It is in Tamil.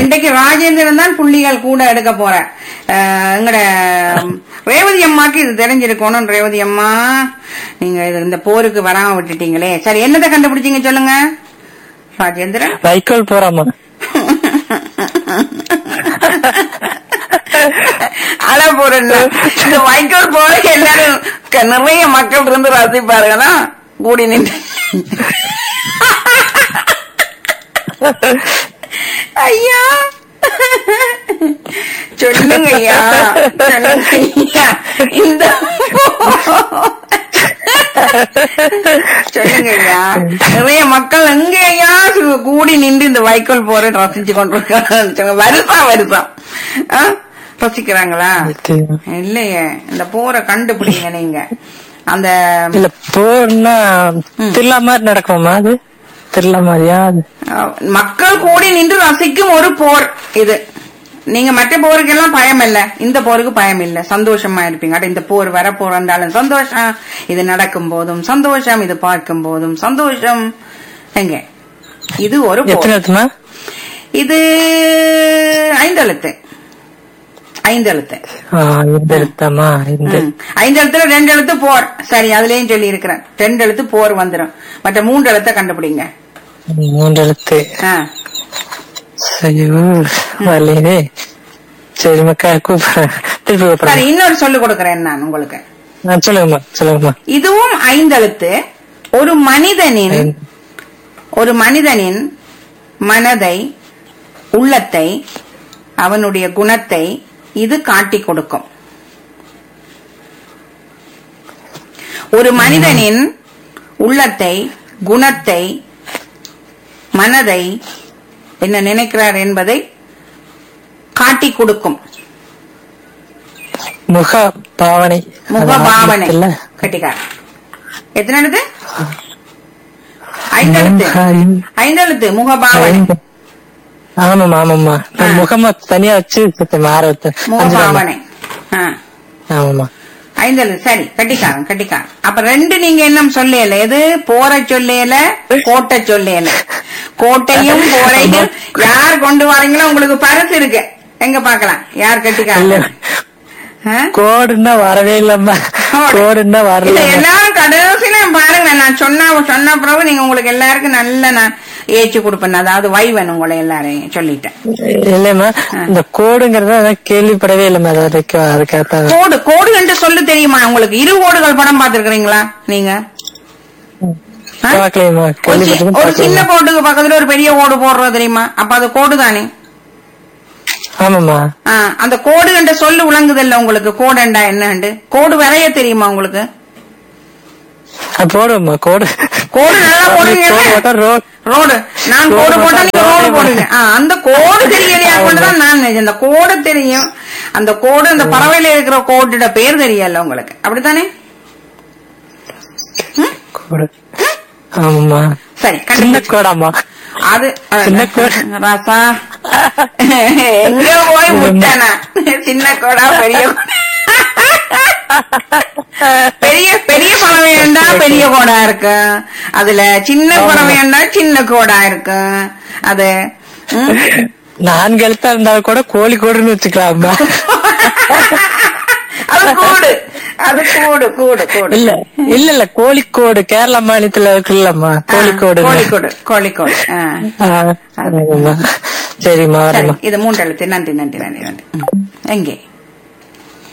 இன்றைக்கு ராஜேந்திரன் தான் புள்ளிகள் கூட எடுக்க போற அஹ், எங்கட ரேவதி அம்மாக்கு இது தெரிஞ்சிருக்கணும் ரேவதி அம்மா நீங்க இது இந்த போருக்கு வராம விட்டுட்டீங்களே சரி என்னதை கண்டுபிடிச்சீங்க சொல்லுங்க ராஜேந்திரன் வைக்கோல் போறாமா அழ போறேன் இந்த வைக்கோல் போல எல்லாரும் க- நிறைய மக்கள் இருந்து ரசிப்பாருங்கன்னா கூடி நின்று ஐயா சொல்லுங்க ஐயா சொல்லுங்க ஐயா இந்த சொல்லுங்க ஐயா நிறைய மக்கள் எங்க ஐயா சு- கூடி நின்று இந்த வைக்கோல் போற ரசிச்சு கொண்டிருக்காங்க வருஷம் வருஷம் ஆ? ரசிக்கிறாங்களா இல்லையே இந்த போரை கண்டுபிடிங்க நீங்க அந்த இல்ல போர்னா திருவிழா மாதிரி நடக்குமா அது திருவிழா மாதிரியா அது அஹ், மக்கள் கூடி நின்று ரசிக்கும் ஒரு போர் இது நீங்க மற்ற போருக்கெல்லாம் பயம் இல்ல இந்த போருக்கு பயம் இல்ல சந்தோஷமா இருப்பீங்க அட இந்த போர் வர போறாலும் சந்தோஷம் இது நடக்கும் போதும் சந்தோஷம் இது பார்க்கும் போதும் சந்தோஷம் எங்க இது ஒரு போர் எத்தனை எழுத்துமா இது ஐந்தெழுத்து ஐந்தெழுத்து ஆ, இந்த எழுத்தாமா இந்த ம். ஐந்து எழுத்துல ரெண்டு எழுத்து போர் சரி அதுலயும் சொல்லி இருக்கிறேன் ரெண்டு எழுத்து போர் வந்துடும் மற்ற மூன்று எழுத்த கண்டுபிடிங்க மூன்று எழுத்து ஆ. ஐயோ வரலையே சரி மக்கா கூப்பிடுறேன் திருப்பி சரி கூப்பிடுறேன் இன்னொரு சொல்லு கொடுக்கறேன் நான் உங்களுக்கு ஆ, சொல்லுங்கம்மா சொல்லுங்கம்மா இதுவும் ஐந்தெழுத்து ஒரு மனிதனின் ஒரு மனிதனின் மனதை உள்ளத்தை அவனுடைய குணத்தை இது காட்டிக் கொடுக்கும் ஒரு மனிதனின் உள்ளத்தை குணத்தை மனதை என்ன நினைக்கிறார் என்பதை காட்டிக் கொடுக்கும் முக பாவனை முக அது பாவனை இல்ல கட்டிக்கார் எத்தனை எழுத்து ஐந்தெழுத்து ஐந்தெழுத்து முக பாவனை ஆமாமா ஆமாமா நான் முகமா தனியா வச்சு சுத்தம் ஆற வச்சேன் முக அஞ்சு நாள். பாவனை ஆ. ஆமாமா ஐந்தெழுத்து சரி கட்டிக்காரன் கட்டிக்காரன் அப்ப ரெண்டு நீங்க என்ன சொல்லல எது போற சொல்லல கோட்டை சொல்லல கோட்டையும் போரையும் யார் கொண்டு வரீங்களோ உங்களுக்கு பரிசு இருக்கு எங்க பாக்கலாம் யார் கட்டிக்காரன் ஆ? கோடுன்னா வரவே இல்லம்மா கோடுன்னா இல்ல வரல எல்லாரும் கடைசியில பாருங்க நான் சொன்ன சொன்ன பிறகு நீங்க உங்களுக்கு எல்லாருக்கும் நல்ல நான் ஏச்சு கொடுப்பேன் அதாவது வைவன் உங்களை எல்லாரையும் சொல்லிட்டேன் இல்லம்மா இந்த கோடுங்கறத நான் கேள்விப்படவே இல்லம்மா அது வரைக்கும் அதுக்காக கோடு கோடு என்று சொல்லு தெரியுமா உங்களுக்கு இரு கோடுகள் படம் பாத்துருக்கீங்களா நீங்க ஆ? பார்க்கலையம்மா ஒரு சி- கேள்விப்பட்டு ஒரு சின்ன பார்க்கலையம்மா கோட்டுக்கு பக்கத்துல ஒரு பெரிய கோடு போடுறது தெரியுமா அப்ப அது கோடு தானே ஆமாம்மா ஆ, அந்த கோடு என்ற சொல்லு விளங்குதில்ல உங்களுக்கு கோடுண்டா என்னண்டு கோடு வரைய தெரியுமா உங்களுக்கு ஆ, போடுவோம்மா கோடு கோடு நல்லா போடுவீங்க கோடு போட்டா ரோட் ரோடு நான் கோடு போட்டா நீங்க ரோடு போடுங்க ஆ, அந்த கோடு தெரியலையா கொண்டுதான் நான் நினைச்சேன். அந்த கோடு தெரியும் அந்த கோடு அந்த பறவையில இருக்கிற கோட்டோட பேர் தெரியல உங்களுக்கு அப்படித்தானே கோடு ஆமாம்மா சரி சின்ன கண்டிப்பா கோடாம்மா அது சின்ன கோடு. ராசா எங்க போய் முட்டானா சின்ன கோடா பெரிய கோடா? பெரிய பெரிய பறவை வேண்டா பெரிய கோடா இருக்கு அதுல சின்ன பறவை வேண்டா சின்ன கோடா இருக்கு அது ம், நான்கு எழுத்தா இருந்தாலும் கூட கோழி கோடுன்னு வச்சுக்கலாம்மா அது கூடு அது கூடு கூடு கூடு இல்ல இல்ல இல்ல கோழிக்கோடு கேரளா மாநிலத்துல இருக்குல்லம்மா கோழிக்கோடு கோழிக்கோடு கோழிக்கோடு ஆ. ஆ, சரிம்மா சரிம்மா சரி வரேம்மா இது மூன்று எழுத்து நன்றி நன்றி நன்றி நன்றி ம். எங்கே